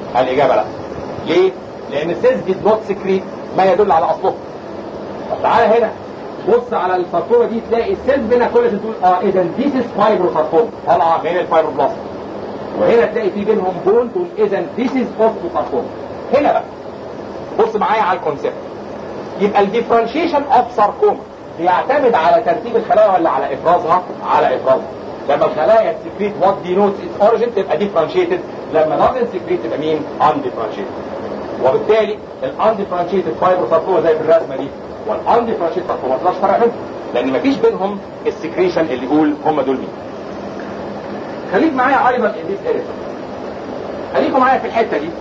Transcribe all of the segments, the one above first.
الاجابه لا ليه؟ لان السيلز دي نوت سكريت ما يدل على اصله طب تعالى هنا بص على الساركوما دي تلاقي السيلز بينها كل تقول اه اذا ذيس از فايبروساركوما طالعه من الفايبروبلاست وهنا تلاقي في بينهم بون تقول اذا ذيس از اوستوساركوما هنا بقى بص معايا على الكونسيبت يبقى الديفرنشيشن اوف ساركوما بيعتمد على ترتيب الخلايا ولا على افرازها؟ على افرازها لما الخلايا تسكريت وات دينوتس اتس اوريجين تبقى ديفرنشيتد لما نوت سكريت تبقى مين؟ ان ديفرنشيتد وبالتالي الان ديفرنشيتد فايبروساركوما زي في الرسمه دي والان ديفرنشيتد ساركوما ما فرق بينهم لان مفيش بينهم السكريشن اللي يقول هم دول مين خليك معايا ايضا ان ذيس اريا خليكم معايا في الحته دي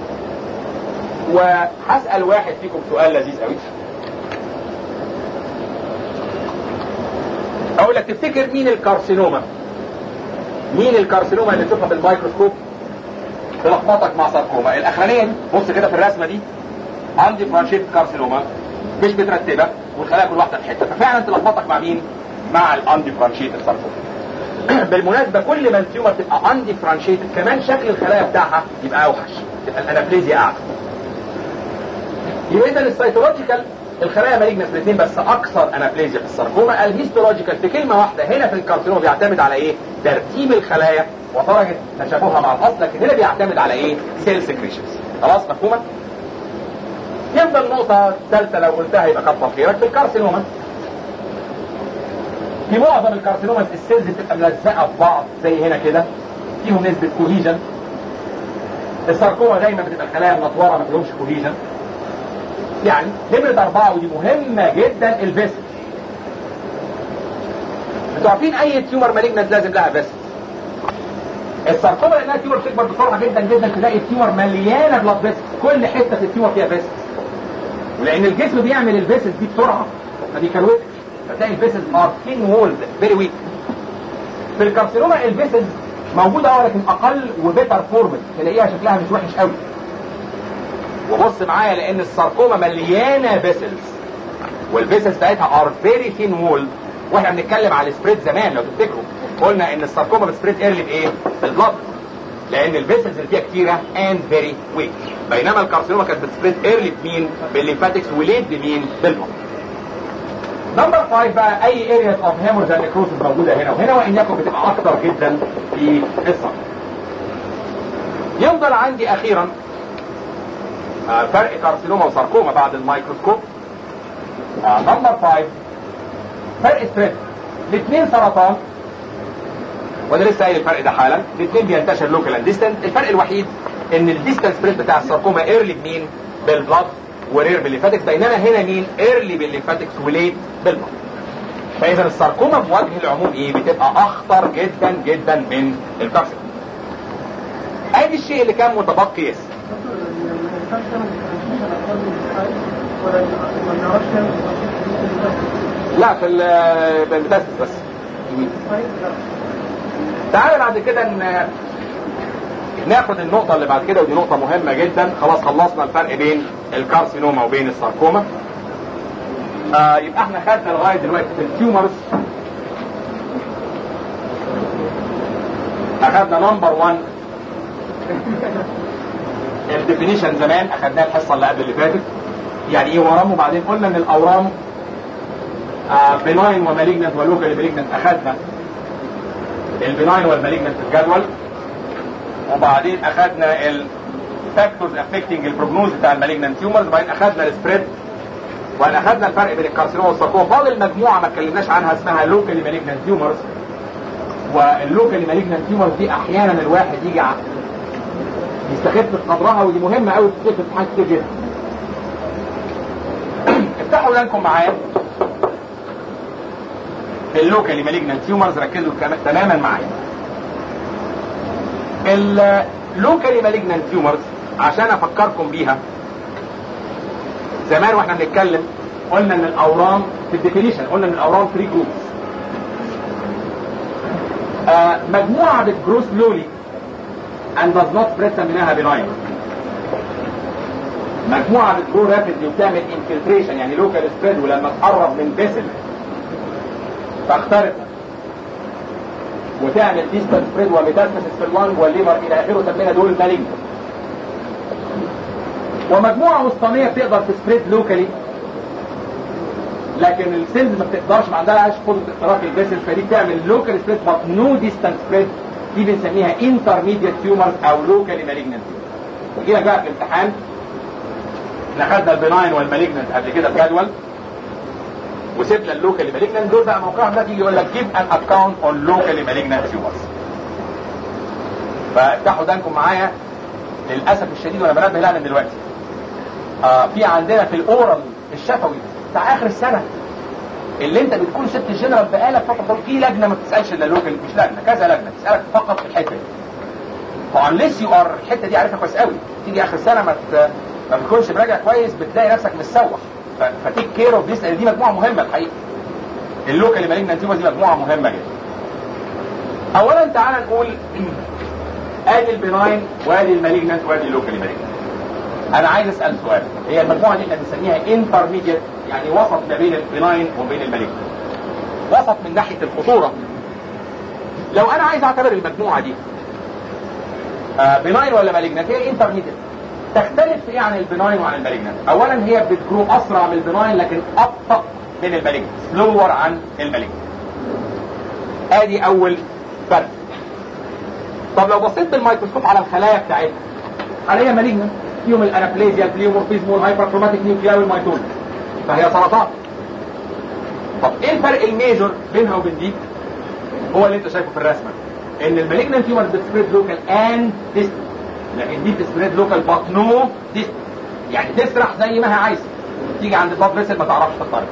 وهسال واحد فيكم سؤال لذيذ قوي اقول لك تفتكر مين الكارسينوما مين الكارسينوما اللي تشوفها بالميكروسكوب تلخبطك مع ساركوما الاخرانيه دي بص كده في الرسمه دي عندي فرانشيت كارسينوما مش مترتبه والخلايا كل واحده في حته ففعلا تلخبطك مع مين مع الاندي فرانشيت ساركوما بالمناسبه كل ما التيومر تبقى اندي فرانشيت كمان شكل الخلايا بتاعها يبقى اوحش تبقى الانابليزيا اعلى يبقى اذا السيتولوجيكال الخلايا مالجنس الاثنين بس اكثر انابليزيا في الساركوما الهيستولوجيكال في كلمه واحده هنا في الكارسينوما بيعتمد على ايه ترتيب الخلايا ودرجه تشابهها مع الاصل لكن هنا بيعتمد على ايه سيل سكريشنز خلاص مفهومه يفضل نقطة ثالثة لو قلتها يبقى كتر خيرك في الكارسينوما في معظم الكارسينوما السيلز بتبقى ملزقة في بعض زي هنا كده فيهم نسبة كوهيجن الساركوما دايما بتبقى الخلايا منطورة ما فيهمش كوهيجن يعني نمرة أربعة ودي مهمة جدا الفيسل انتوا عارفين أي تيومر مالجنت لازم لها فيسل الساركوما لأنها التيومر بتكبر بسرعة جدا جدا تلاقي التيومر مليانة بلاد فيسل كل حتة في التيومر فيها فيسل ولأن الجسم بيعمل الفيسل دي بسرعة فدي كروت فتلاقي الفيسل ار ثين وولد فيري ويك في الكارسينوما الفيسل موجودة اه لكن أقل وبيتر فورمد تلاقيها شكلها مش وحش قوي وبص معايا لان الساركوما مليانه فيسلز والفيسلز بتاعتها ار فيري ثين وول واحنا بنتكلم على السبريد زمان لو تفتكروا قلنا ان الساركوما بتسبريد ايرلي بايه؟ بالبلد لان الفيسلز اللي فيها كتيره اند فيري ويك بينما الكارسينوما كانت بتسبريد ايرلي بمين؟ بالليمفاتكس وليد بمين؟ بالبلد نمبر 5 بقى اي ارياز اوف هيمورز اند نيكروسس موجوده هنا وهنا وان يكن بتبقى اكتر جدا في الصف يفضل عندي اخيرا آه فرق كارسينوما وساركوما بعد الميكروسكوب آه نمبر 5 فرق سبريد الاثنين سرطان وانا لسه قايل الفرق ده حالا الاثنين بينتشر لوكال اند ديستنت الفرق الوحيد ان الديستنت سبريد بتاع الساركوما ايرلي بمين بالبلاد ورير بالليمفاتكس بينما هنا مين ايرلي بالليمفاتكس وليت بالبلاد فاذا الساركوما بوجه العموم ايه بتبقى اخطر جدا جدا من الكارسينوما ادي الشيء اللي كان متبقي يس لا في البتاسس بس تعالى بعد كده ن... ناخد النقطة اللي بعد كده ودي نقطة مهمة جدا خلاص خلصنا الفرق بين الكارسينوما وبين الساركوما آه يبقى احنا خدنا لغاية دلوقتي في التيومرز اخدنا نمبر 1 الديفينيشن زمان اخدناها الحصه اللي قبل اللي فاتت يعني ايه ورم وبعدين قلنا ان الاورام آه بناين ومالجنت ولوكال مالجنت اخدنا البناين والمالجنت في الجدول وبعدين اخدنا الفاكتورز افكتنج البروجنوز بتاع المالجنت تيومرز وبعدين اخدنا السبريد وبعدين اخدنا الفرق بين الكارسينوما والساركوما فاضل مجموعه ما اتكلمناش عنها اسمها لوكال مالجنت تيومرز واللوكال مالجنت تيومرز دي احيانا الواحد يجي يستخف قدرها ودي مهمة قوي في في امتحان كتير جدا افتحوا لانكم معايا في اللوكالي مالجنان تيومرز ركزوا تماما معايا اللوكالي مالجنان تيومرز عشان افكركم بيها زمان واحنا بنتكلم قلنا ان الاورام في الديفينيشن قلنا ان الاورام 3 جروبس آه مجموعه بتجرو سلولي and does not spread سميناها benign مجموعة بتجرو رابيدلي وبتعمل infiltration يعني لوكال سبريد ولما تقرب من فيسل تخترق وتعمل ديستال سبريد وميتاستاسيس في اللنج والليفر الى اخره سمينا دول مالجنت ومجموعه وسطانيه بتقدر تسبريد لوكالي لكن السيلز ما بتقدرش ما عندهاش قدره اختراق الفيسل فدي بتعمل لوكال سبريد بس نو ديستانس سبريد دي بنسميها انترميديت تيومرز او لوكالي مالجنت يجي لك بقى في الامتحان احنا خدنا البناين والمالجنت قبل كده في جدول وسيبنا اللوكالي مالجنت دول بقى موقعهم ده يجي يقول لك جيب ان اكونت اون لوكالي مالجنت تيومرز فافتحوا دانكم معايا للاسف الشديد وانا بنبه لها من دلوقتي آه في عندنا في الاورال الشفوي بتاع اخر السنه اللي انت بتكون ست الجنرال بقالك فتره في لجنه ما بتسالش الا لوكال مش لجنه كذا لجنه تسالك فقط في الحته دي فانليس يو ار الحته دي عارفها كويس قوي تيجي اخر السنه ما ما بتكونش براجع كويس بتلاقي نفسك مسوح فتيك كير اوف ذيس دي مجموعه مهمه الحقيقه اللوكال مالجنت دي مجموعه مهمه جدا اولا تعال نقول ادي البناين وادي المالجنت وادي اللوكال مالجنت انا عايز اسال سؤال هي المجموعه دي احنا بنسميها انترميديت يعني وسط ما بين البناين وبين المالجنت وسط من ناحيه الخطوره لو انا عايز اعتبر المجموعه دي آه بناين ولا مالجنت هي انترميديت تختلف ايه عن البناين وعن المالجنت اولا هي بتجرو اسرع من البناين لكن ابطا من المالجنت سلور عن المالجنت ادي اول فرق طب لو بصيت بالميكروسكوب على الخلايا بتاعتها خلايا مالجنت فيهم الانابليزيا البليومورفيزم والهايبركروماتيك نيوكليا والميتون فهي سرطان طب ايه الفرق الميجور بينها وبين دي هو اللي انت شايفه في الرسمه ان المالجنت تيومر بتسبريد لوكال اند ديست لكن دي بتسبريد لوكال بات نو ديست يعني تسرح زي ما هي عايزه تيجي عند البلاد فيسل ما تعرفش تخترق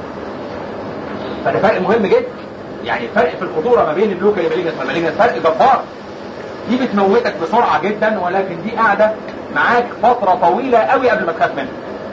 فده فرق مهم جدا يعني الفرق في الخطوره ما بين اللوكال والمالجنت والمالجنت فرق جبار دي بتموتك بسرعه جدا ولكن دي قاعده معاك فتره طويله قوي قبل ما تخاف منها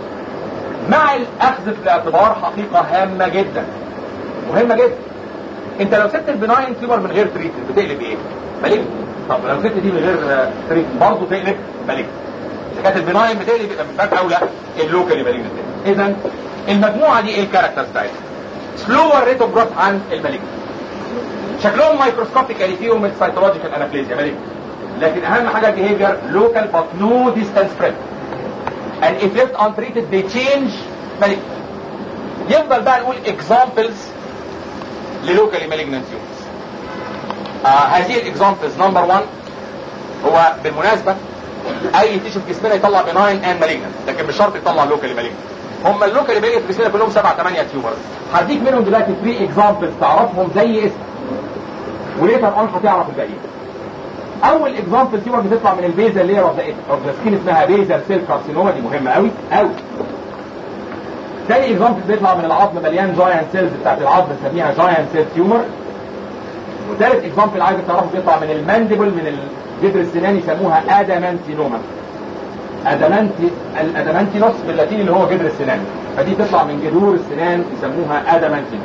مع الاخذ في الاعتبار حقيقه هامه جدا مهمه جدا انت لو سبت البناين تيومر من غير تريتمنت بتقلب ايه؟ مالجنت طب لو سبت دي من غير تريتمنت برضه تقلب مالجنت اذا كانت البناين بتقلب يبقى من باب اولى اللوكال مالجنت اذا المجموعه دي ايه الكاركترز بتاعتها؟ سلور ريت اوف جروث عن المالجنت شكلهم مايكروسكوبيكالي فيهم السيتولوجيكال انابليزيا مالجنت لكن اهم حاجه البيهيفير لوكال بات نو ديستانس سبريد and if left untreated they change malignant يفضل بقى نقول examples للوكالي malignant tumors آه هذه الاكزامبلز نمبر 1 هو بالمناسبة اي تيشو في جسمنا يطلع بناين and malignant لكن مش شرط يطلع لوكالي malignant هم اللوكالي malignant في جسمنا كلهم 7 8 تيومرز هديك منهم دلوقتي 3 اكزامبلز تعرفهم زي اسم وليتر اون هتعرف الباقيين اول اكزامبل تيومر بتطلع من البيزا اللي هي اوف ذا سكين اسمها بيزا سيل كارسينوما دي مهمه قوي قوي تاني اكزامبل بيطلع من العظم مليان جاينت سيلز بتاعت العظم بنسميها جاينت سيل تيومر وثالث اكزامبل عايزك تعرفه بيطلع من المانديبل من الجدر السنان يسموها ادامانتينوما ادامانتي الادامانتينوس باللاتيني اللي هو جدر السنان فدي تطلع من جذور السنان يسموها ادامانتينوس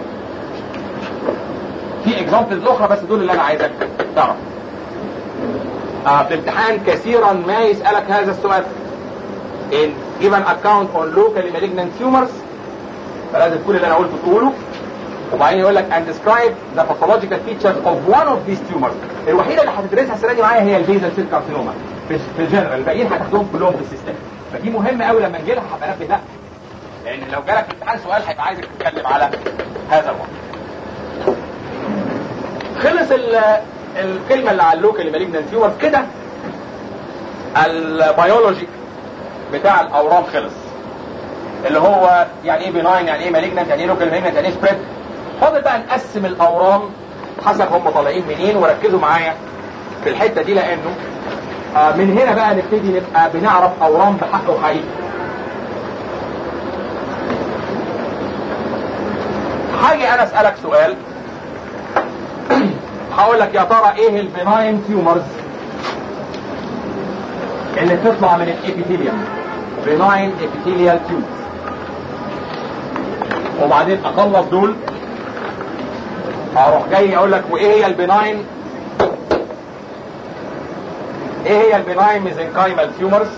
في اكزامبلز اخرى بس دول اللي انا عايزك تعرف آه في الامتحان كثيرا ما يسألك هذا السؤال in given account on locally malignant tumors فلازم كل اللي انا قلته تقوله وبعدين يقول لك and describe the pathological features of one of these tumors الوحيده اللي هتدرسها السنه دي معايا هي البيزل سيل كارسينوما في في الجنرال الباقيين هتاخدهم كلهم في السيستم فدي مهمه قوي لما نجي لها هبقى انبه لها لان لو جالك في الامتحان سؤال هيبقى عايزك تتكلم على هذا الوضع خلص الكلمه اللي على اللوكال مالجنانت تيومر كده البيولوجي بتاع الاورام خلص اللي هو يعني ايه بناين يعني ايه مالجنانت يعني ايه لوكال مالجنانت يعني ايه سبريد فاضل بقى نقسم الاورام حسب هم طالعين منين وركزوا معايا في الحته دي لانه آه من هنا بقى نبتدي نبقى بنعرف اورام بحق وحقيقي حاجة انا اسألك سؤال هقول لك يا ترى ايه البناين تيومرز اللي بتطلع من الابيثيليوم بناين ابيثيليال تيومرز وبعدين اخلص دول اروح جاي اقول لك وايه هي البناين ايه هي البناين ميزنكايمال تيومرز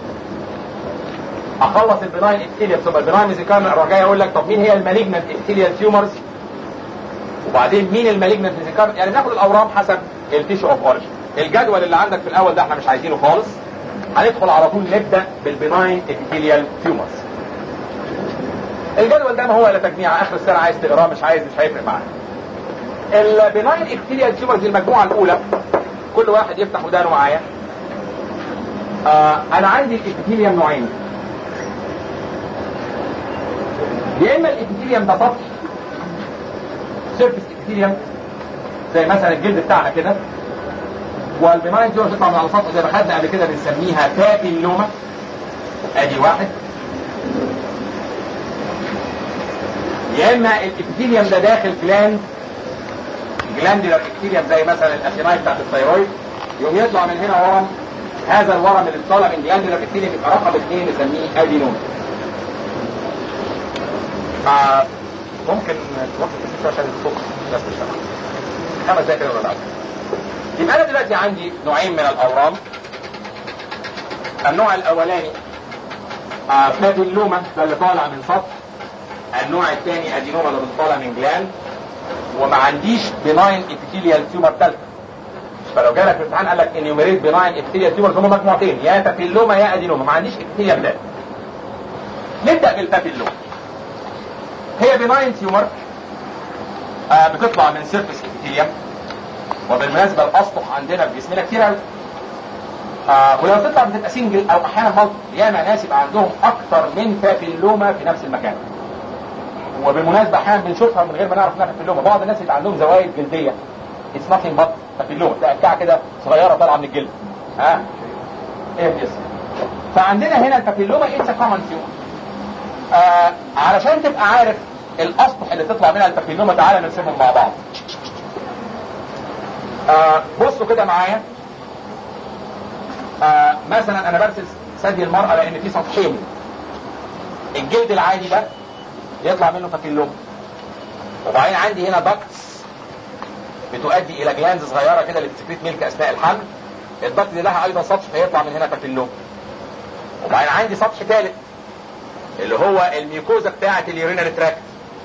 اخلص البناين ابيثيليوم ثم البناين ميزنكايمال اروح جاي اقول لك طب مين هي المالجنت ابيثيليال تيومرز وبعدين مين المالجنت ميزنكايمال يعني ناخد الاورام حسب التيشو اوف اوريجن الجدول اللي عندك في الاول ده احنا مش عايزينه خالص هندخل على طول نبدا بالبناين ابيثيليال تيومرز الجدول ده ما هو الا تجميع اخر السنه عايز تقراه مش عايز مش هيفرق معاك البناين ابيثيليال تيومرز المجموعه الاولى كل واحد يفتح ودانه معايا آه انا عندي الابيثيليوم نوعين يا اما الابيثيليوم ده سطح سيرفيس ابيثيليوم زي مثلا الجلد بتاعنا كده والبناين تيومر تطلع من على السطح زي ما خدنا قبل كده بنسميها بابيلوما ادي واحد يا اما الابيثيليوم ده داخل جلاند جلاندولار ابيثيليوم زي مثلا الاثيناي بتاعت الثيرويد يقوم يطلع من هنا ورم هذا الورم اللي طالع من جلاندولار ابيثيليوم يبقى رقم اثنين نسميه ادينوم آه ممكن توقف السيستم عشان الصوت بس مش خمس دقايق كده ولا بعد يبقى انا دلوقتي عندي نوعين من الاورام النوع الاولاني آه بابيلوما ده اللي طالع من سطح النوع الثاني ادينوما اللي طالع من جلاند وما عنديش بناين ابيثيليال تيومر ثالثه فلو جالك في الامتحان قال لك انيوميريت بناين ابيثيليال تيومر هم مجموعتين يا بابيلوما يا ادينوما ما عنديش ابيثيليال ثالث نبدا بالبابيلوما هي بناين تيومر آه بتطلع من سيرفيس ابيثيليوم وبالمناسبه الاسطح عندنا في جسمنا كتير قوي آه ولو تطلع بتبقى سنجل او احيانا مالتي ياما ناس يبقى عندهم اكتر من بابيلوما في نفس المكان وبالمناسبه احيانا بنشوفها من غير ما نعرف انها بابيلوما بعض الناس يبقى عندهم زوايد جلديه اتس ناثينج بات بابيلوما تلاقي بتاع كده صغيره طالعه من الجلد ها آه. ايه يس فعندنا هنا البابيلوما اتس كومن تيومر آه علشان تبقى عارف الاسطح اللي تطلع منها البابيلوما تعالى نرسمهم مع بعض آه بصوا كده معايا آه مثلا انا برسم ثدي المرأة لان في سطحين الجلد العادي ده يطلع منه بابيلوما وبعدين عندي هنا داكتس بتؤدي الى جلانز صغيره كده اللي بتسكريت ميلك اثناء الحمل الدكت دي لها ايضا سطح فيطلع من هنا بابيلوما وبعدين عندي سطح ثالث اللي هو الميوكوزا بتاعه اليورينري تراكت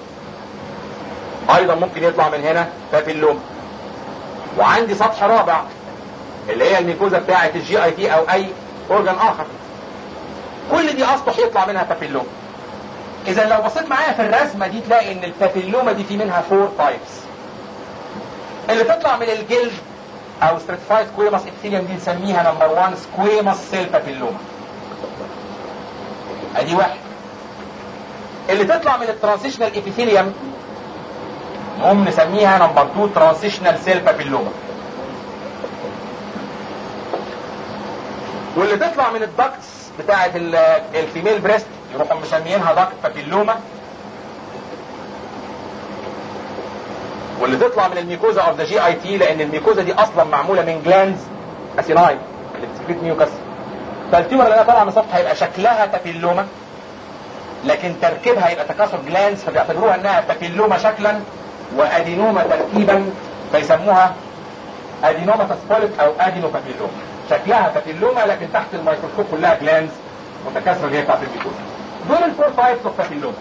ايضا ممكن يطلع من هنا بابيلوما وعندي سطح رابع اللي هي الميكوزا بتاعه الجي اي تي او اي اورجان اخر كل دي اسطح يطلع منها بابيلوما اذا لو بصيت معايا في الرسمه دي تلاقي ان البابيلوما دي في منها فور تايبس اللي تطلع من الجلد او ستراتيفايد سكويماس ابثيليوم دي نسميها نمبر 1 سكويماس سيل بابيلوما ادي واحد اللي تطلع من الترانسيشنال ابيثيليوم نقوم نسميها نمبر 2 ترانسيشنال سيل بابيلوما واللي تطلع من الدكتس بتاعه الفيميل بريست يروحوا مسميينها دكت بابيلوما واللي تطلع من الميكوزا اوف ذا جي اي تي لان الميكوزا دي اصلا معموله من جلاندز اسيناي اللي بتسكريت ميوكس فالتيومر اللي طالعه من سطح هيبقى شكلها بابيلوما لكن تركيبها يبقى تكاثر جلاندز فبيعتبروها انها بابيلوما شكلا وادينوما تركيبا فيسموها ادينوما تسبوليك او ادينو بابيلوما شكلها بابيلوما لكن تحت الميكروسكوب كلها جلاندز متكاثره اللي هي بتاعت الميكوزا دول الفور تايبس اوف بابيلوما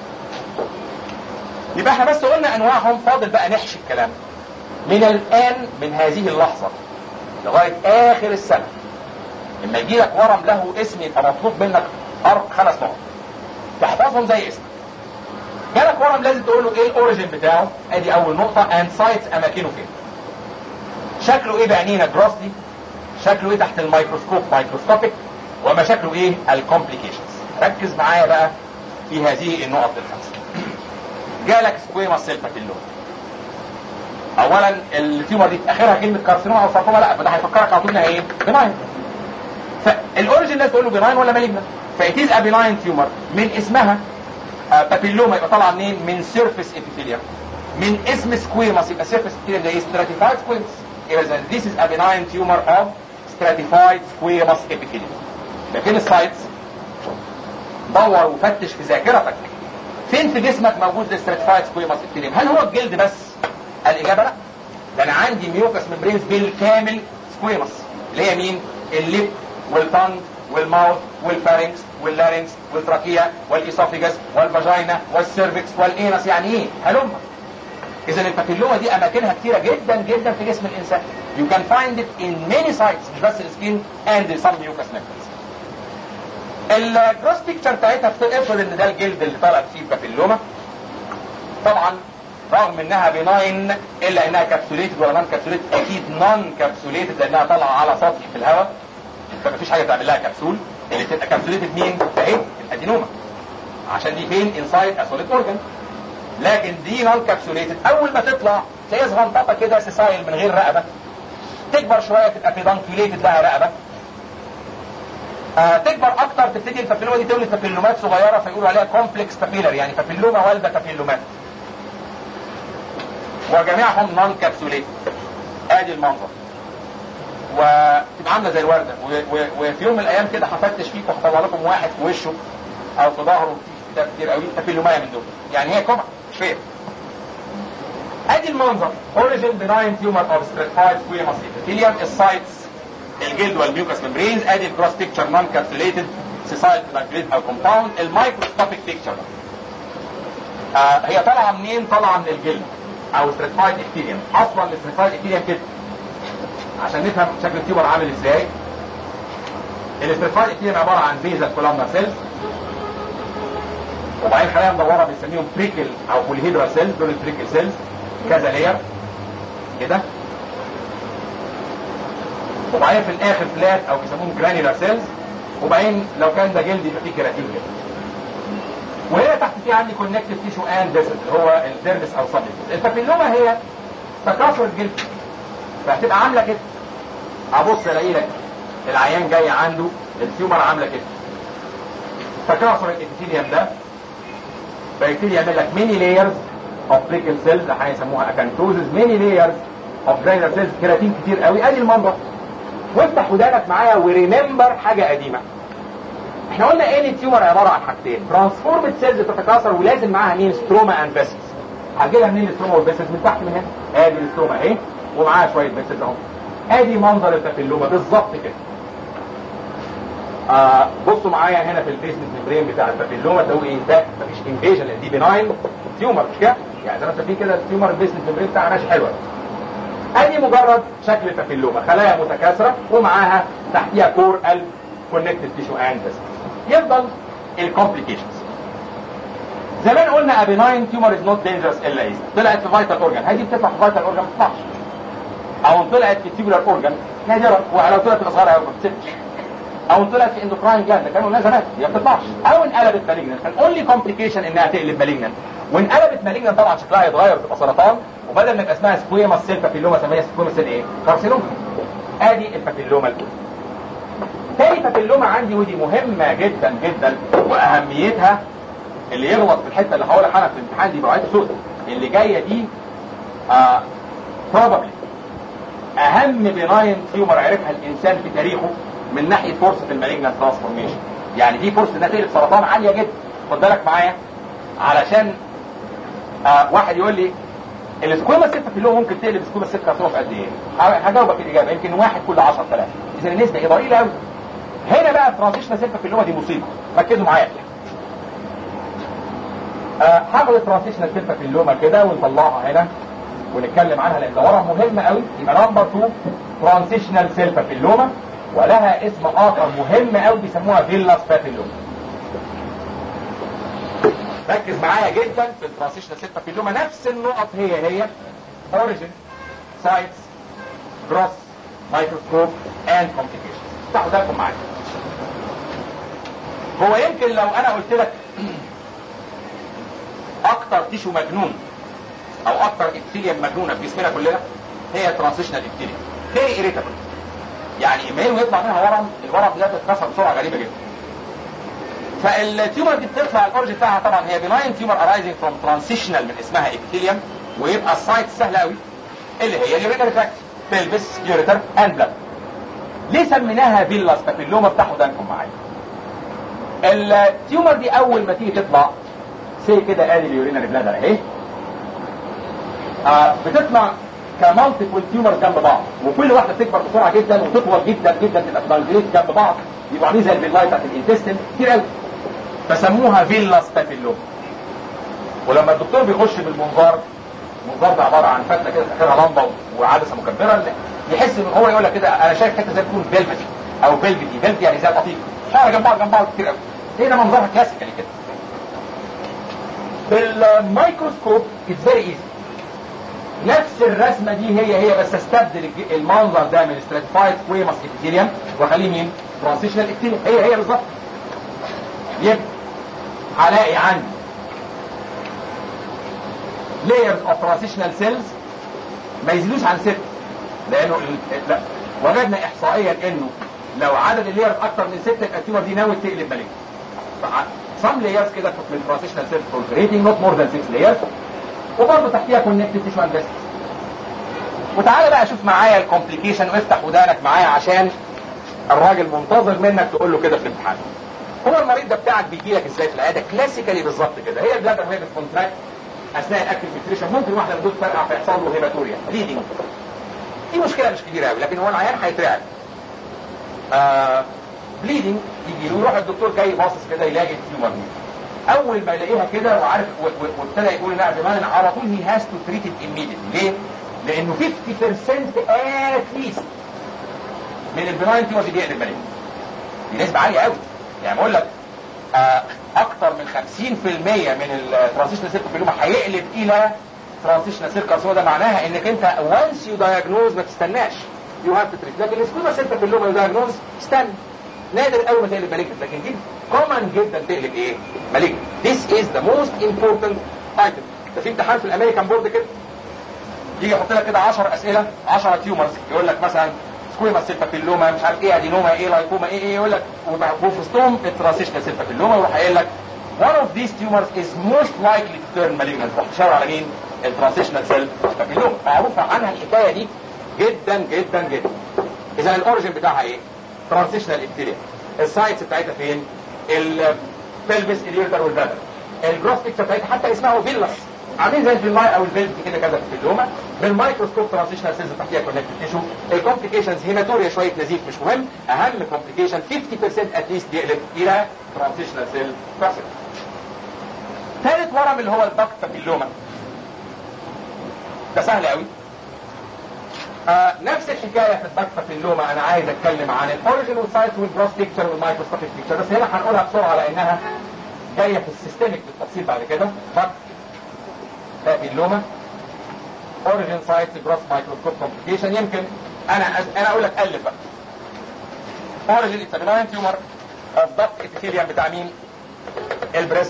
يبقى احنا بس قلنا انواعهم فاضل بقى نحشي الكلام من الان من هذه اللحظه لغايه اخر السنه لما يجي لك ورم له اسم يبقى مطلوب منك ارق خمس نقط تحفظهم زي اسمك جالك ورم لازم تقول له ايه الاوريجن بتاعه ادي اول نقطه اند سايتس اماكنه فين شكله ايه بعينينا جروسلي شكله ايه تحت الميكروسكوب مايكروسكوبيك وما شكله ايه الكومبليكيشنز ركز معايا بقى في هذه النقط الخمسه جالك سكويما سيل بابيلوما اولا التيومر دي اخرها كلمه كارسينوما او ساركوما لا فده هيفكرك على طول انها ايه بناين فالاوريجن ده تقول له بناين ولا مالجنا فايتيز ا بناين تيومر من اسمها بابيلوما يبقى طالعه منين من سيرفيس ابيثيليوم من اسم سكويماس يبقى سيرفيس ابيثيليوم ده ايه stratified squamous اذا this is a benign tumor of stratified squamous epithelium لكن السايتس دور وفتش في ذاكرتك فين في جسمك موجود الستراتيفايد سكويماس ابيثيليوم هل هو الجلد بس الاجابه لا ده انا عندي ميوكس ممبرينز بالكامل سكويماس اللي هي مين الليب والتانج والماوث والفارنكس واللارنكس والتراكية والإيسوفيجاس والفاجينا والسيرفكس والإينس يعني إيه؟ هلم إذا البابيلوما دي أماكنها كتيرة جدا جدا في جسم الإنسان. You can find it in many sites مش بس السكين and some mucous membranes. الكروس بيكتشر بتاعتها افرض ان ده الجلد اللي طالع فيه بابيلوما طبعا رغم انها بناين الا انها كابسوليتد ولا نون كابسوليتد اكيد نون كابسوليتد لانها طالعه على سطح في الهواء فمفيش حاجه تعمل لها كبسول اللي تبقى كابسوليتد مين؟ اهي الادينوما عشان دي فين؟ انسايد اسوليت اورجن لكن دي نون كابسوليتد اول ما تطلع تلاقيها صغنططه كده سيسايل من غير رقبه تكبر شويه تبقى بيدانكيوليتد لها رقبه آه تكبر اكتر تبتدي البابيلوما دي تولد بابيلومات صغيره فيقولوا عليها كومبلكس بابيلر يعني بابيلوما والده بابيلومات وجميعهم نون كابسوليتد ادي المنظر وتبقى عامله زي الورده و- و- وفي يوم من الايام كده هفتش فيك وهطلع لكم واحد في وشه او في ظهره ده كتير قوي بابيلومايا من دول يعني هي كومع مش فير ادي المنظر اوريجين بناين تيومر اوف ستريتفايد سكويموس epithelium السايتس الجلد والميوكس ممبرينز ادي الكروس بيكتشر نون كابسوليتد سيسايد لاجريد او كومباوند المايكروسكوبيك بيكتشر آه هي طالعه منين؟ طالعه من الجلد او ستريتفايد epithelium اصلا الستريتفايد epithelium كده عشان نفهم شكل التيومر عامل ازاي الاستراتيجي epithelium عباره عن بيزل كولامنا سيلز وبعدين خلايا مدوره بنسميهم بريكل او بوليهيدرال سيلز دول البريكل سيلز كذا لير كده وبعدين في الاخر فلات او بيسموهم جرانيولار سيلز وبعدين لو كان ده جلد يبقى فيه كيراتين كده وهنا تحت في عندي كونكتيف تيشو اند فيسل هو الديرمس او سبليكس البابيلوما هي تكاثر الجلد فهتبقى عامله كده ابص الاقي لك العيان جاي عنده التيومر عامله كده تكاثر الابيثيليوم ده فيبتدي يعمل لك ميني لايرز اوف بريكل سيلز هيسموها اكانتوزز ميني لايرز اوف جرانيولار سيلز كيراتين كتير قوي ادي المنظر وافتح ودانك معايا وريمبر حاجه قديمه احنا قلنا ايه التيومر عباره عن حاجتين ترانسفورمد سيلز بتتكاثر ولازم معاها مين ستروما اند فيسلز هتجي لها منين الستروما والفيسلز من تحت من هنا ادي الستروما اهي ومعاها شويه فيسلز اهو ادي منظر البابيلوما بالظبط كده آه بصوا معايا هنا في البيسمنت ميمبرين بتاع البابيلوما تلاقوا ايه ده مفيش انفيجن لان دي بناين تيومر مش كده يعني زي ما انت في كده التيومر البيسمنت ميمبرين بتاعها ماشي حلوه ادي مجرد شكل البابيلوما خلايا متكاثره ومعاها تحتيها كور قلب كونكتد تيشو اند يفضل الكومبليكيشنز زمان قلنا ابيناين تيومر از نوت دينجرس الا اذا طلعت في فيتال اورجان هذه بتطلع في فيتال اورجان ما بتطلعش او ان طلعت في تيبولار اورجان نادرا ولو طلعت في اصغر ما بتسيبش او ان طلعت في اندوكراين جلاند كانوا قلنا زمان هي ما بتطلعش او انقلبت مالجنت كان اونلي كومبليكيشن انها تقلب مالجنت وانقلبت مالجنت طبعا شكلها يتغير تبقى سرطان وبدل ما يبقى اسمها سكويما سيل بابيلوما سميها سكويما سيل ايه؟ كارسينوما ادي البابيلوما الاولى تاني بابيلوما عندي ودي مهمة جدا جدا واهميتها اللي يغلط في الحتة اللي هقولها انا في الامتحان دي بوعيته سودة اللي جاية دي آه probably اهم بناين تيومر عرفها الانسان في تاريخه من ناحية فرصة المالجنت ترانسفورميشن يعني دي فرصة انها تقلب سرطان عالية جدا خد بالك معايا علشان آه واحد يقول لي السكويما سيل بابيلوما ممكن تقلب سكويما سيل كارسينوما في قد ايه؟ هجاوبك الاجابه يمكن واحد كل 10000 اذا النسبه ايه ضئيله قوي هنا بقى الترانزيشنال سيل بابيلوما دي مصيبه ركزوا معايا فيها آه، هاخد الترانزيشنال سيل بابيلوما كده ونطلعها هنا ونتكلم عنها لان ده ورم مهم قوي يبقى نمبر 2 ترانزيشنال سيل بابيلوما ولها اسم اخر مهم قوي بيسموها فيلاس بابيلوما ركز معايا جدا في الترانزيشنال سيل بابيلوما نفس النقط هي هي اوريجين سايتس جروس مايكروسكوب اند كومبليكيشن تاخد بالكم معايا هو يمكن لو انا قلت لك اكتر تيشو مجنون او اكتر ابتيليوم مجنونه في جسمنا كلنا هي ترانزيشنال ابتيليوم فيري اريتابل يعني اما ويطلع منها ورم الورم ده بيتكسر بسرعه غريبه جدا فالتيومر دي بتطلع الاورج بتاعها طبعا هي بناين تيومر ارايزنج فروم ترانزيشنال من اسمها ابتيليوم ويبقى السايت سهله قوي اللي هي اليورينري تراكت بلبس يوريتر اند بلاد ليه سميناها فيلاس بابيلوما بتاخد بالكم معايا التيومر دي اول ما تيجي تطلع سي كده ادي اليورينري بلادر اهي آه بتطلع كمالتيبل تيومرز جنب بعض وكل واحده بتكبر بسرعه جدا وتطول جدا جدا تبقى ترانجليت جنب بعض يبقى عاملين زي البيلاي بتاعت الانتستين كتير قوي فسموها فيلاس بابيلوما ولما الدكتور بيخش بالمنظار المنظار ده عباره عن فتله كده في اخرها لمبه وعدسه مكبره يحس ان هو يقول لك كده انا شايف حته زي تكون فيلفتي او فيلفتي فيلفتي يعني زي القطيف شعر جنب بعض جنب بعض كتير قوي هي ده منظرها كلاسيكالي كده بالميكروسكوب اتس فيري ايزي نفس الرسمه دي هي هي بس استبدل الج- المنظر ده من ستراتيفايد سكويموس ابيثيليوم واخليه مين؟ ترانسيشنال ابيثيليوم هي هي بالظبط يبقى هلاقي عندي layers of transitional cells ما يزيدوش عن ست لانه ال- لا وجدنا احصائيا انه لو عدد الليرز اكتر من ستة يبقى التيومر دي ناوي تقلب مالك some layers كده من transitional cells proliferating not more than 6 layers وبرضه تحتيها connective tissue and vessels وتعالى بقى شوف معايا الكومبليكيشن وافتح ودانك معايا عشان الراجل منتظر منك تقول له كده في الامتحان هو المريض ده بتاعك بيجي لك ازاي في العياده كلاسيكالي بالظبط كده هي البلادر وهي بتكونتراكت اثناء الاكل فيتريشن ممكن واحده من دول تفرقع فيحصل له هيباتوريا بليدنج دي مشكله مش كبيره قوي لكن هو العيان هيترعب آه بليدنج يجي له يروح الدكتور جاي باصص كده يلاقي التيومر دي اول ما يلاقيها كده وعارف و- و- وابتدى يقول لا زمان على طول هي هاز تو تريت immediately ليه؟ لانه 50% ات ليست من البناين تيومر دي بيقلب مالين دي نسبه عاليه قوي يعني بقول لك آه، اكتر من 50% من الترانزيشنال سيل كارسينوما هيقلب الى ترانزيشنال سيل كارسينوما ده معناها انك انت وانس يو دايجنوز ما تستناش يو هاف تو تريت لكن السكوما سيل كارسينوما يو دايجنوز استنى نادر قوي ما تقلب مالجنت لكن دي كومن جدا تقلب ايه؟ مالجنت This is the most important item ده في امتحان في الامريكان بورد كده يجي يحط لك كده 10 اسئله 10 تيومرز يقول لك مثلا سكويما سيل بابيلوما مش عارف ايه ادينوما ايه لايكوما ايه ايه يقول لك وفي وسطهم الترانسيشنال سيل بابيلوما ويروح قايل لك one of these tumors is most likely to turn malignant روح تشاور على مين؟ الترانسيشنال سيل بابيلوما معروفه عنها الحكايه دي جدا جدا جدا اذا الاوريجن بتاعها ايه؟ ترانسيشنال ابتيريا السايتس بتاعتها فين؟ البلبس اليوتر والبلدر الجروس بيكتشر بتاعتها حتى اسمها فيلس عاملين زي الفيلاي او البيلز كده كده في اللومه بالميكروسكوب ترانزيشنال سيلز تحتيها كونكتيف تيشو الكومبليكيشنز هيماتوريا شويه نزيف مش مهم اهم كومبليكيشن 50% اتليست بيقلب الى ترانزيشنال سيل كارسينوما ثالث ورم اللي هو الدكت بابيلوما ده سهل قوي آه نفس الحكايه في الدكت بابيلوما انا عايز اتكلم عن الاوريجن والسايت والجروس بيكتشر والمايكروسكوبيك بيكتشر بس هنا هنقولها بسرعه لانها جايه في السيستميك بالتفصيل بعد كده دكت بابيلوما اوريجن سايت جروس مايكروسكوب كومبليكيشن يمكن انا أز... انا اقول لك الف بقى اوريجن اتس بناين تيومر اوف دكت ابيثيليوم بتاع مين؟ البريست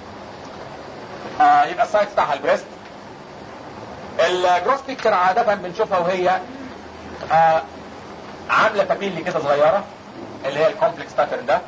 آه يبقى السايت بتاعها البريست الجروس بيكتشر عادة بنشوفها وهي آه عاملة بابيلي كده صغيرة اللي هي الكومبلكس باترن ده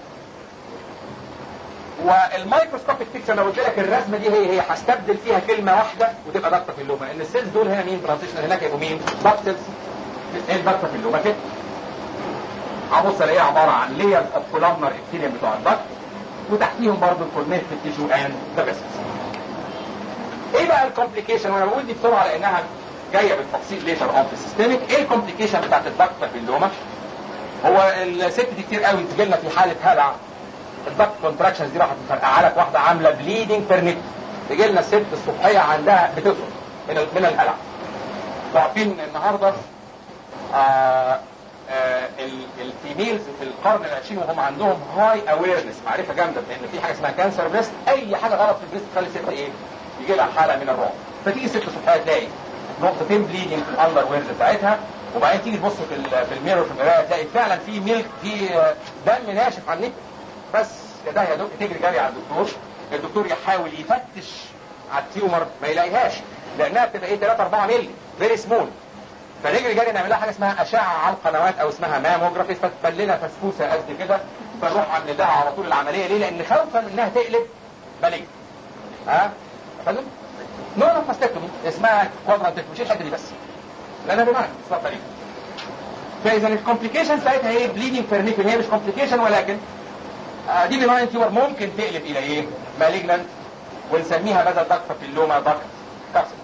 والمايكروسكوبيك بيكتشر لو قلت لك الرسمه دي هي هي هستبدل فيها كلمه واحده وتبقى ضغطه في اللومه لان السيلز دول هنا مين ترانزيشنال هناك يبقوا مين ضغط سيلز ايه الضغطه في اللومه كده هبص الاقيها عباره عن لايرز اوف كولامنر ابتيريوم بتوع الضغط وتحتيهم برضه الكونكتيف تيشو اند ذا فيسلز ايه بقى الكومبليكيشن وانا بقول دي بسرعه لانها جايه بالتفصيل ليتر اون في السيستميك ايه الكومبليكيشن بتاعت الضغطه في اللومه هو الست دي كتير قوي تجي لنا في حاله هلع الضغط كونتراكشنز دي راحت مفرقعه لك واحده عامله بليدنج فيرنيك تجي لنا الست الصبحيه عندها بتفرق من ال- من الهلع عارفين النهارده آه آه ال- الفيميلز في القرن العشرين وهم عندهم هاي اويرنس معرفه جامده بان في حاجه اسمها كانسر بريست اي حاجه غلط في البريست تخلي الست ايه يجي لها حاله من الرعب فتيجي الست الصبحيه تلاقي نقطتين بليدنج في الاندر ويرز بتاعتها وبعدين تيجي تبص في ال- في الميرور في المرايه تلاقي فعلا في ميلك في آه، دم ناشف على النت بس يا ده يا دوب تجري جري على الدكتور الدكتور يحاول يفتش على التيومر ما يلاقيهاش لانها بتبقى ايه 3 4 مللي فيري سمول فنجري جري نعمل لها حاجه اسمها اشعه على القنوات او اسمها ماموجرافي فتبان لنا فسفوسه قد كده فنروح عامل لها على طول العمليه ليه؟ لان خوفا انها تقلب مالجن ها يا فندم؟ نورا فاستكتومي اسمها كوادرانتكتومي مش الحته دي بس لانها بمعنى اسمها مالجن فاذا الكومبليكيشن بتاعتها ايه؟ بليدنج فيرنيكل هي مش كومبليكيشن ولكن آه دي بناين تيومر ممكن تقلب الى ايه؟ مالجنانت ونسميها بدل ضغط في اللومه ضغط كارسل.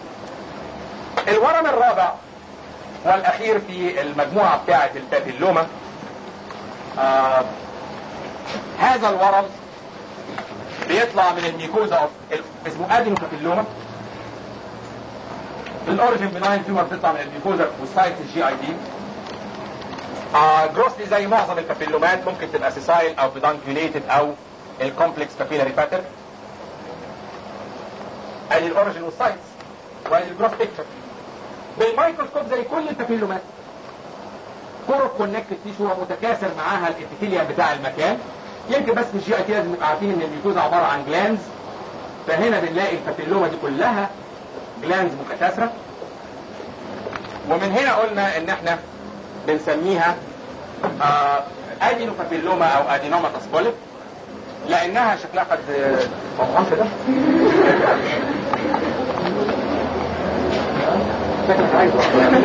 الورم الرابع والاخير في المجموعه بتاعه البابيلوما آه هذا الورم بيطلع من الميكوزا اوف اسمه ادينوبابيلوما الاوريجن بناين تيومر بتطلع من الميكوزا والسايت الجي اي دي آه جروسلي زي معظم البابيلومات ممكن تبقى سيسايل او بيدانكيوليتد او الكومبلكس بابيلاري باترن ادي الاوريجن والسايتس وادي الجروس بيكتشر بالميكروسكوب زي كل البابيلومات كورة كونكتد تيشو ومتكاثر معاها الابيثيليوم بتاع المكان يمكن بس في الجي اي تي لازم نبقى عارفين ان الميكوزا عباره عن جلانز فهنا بنلاقي البابيلوما دي كلها جلانز متكاثره ومن هنا قلنا ان احنا بنسميها آه ادينو بابيلوما او ادينوما تسبوليب لانها شكلها قد مطعم كده شكلك عايز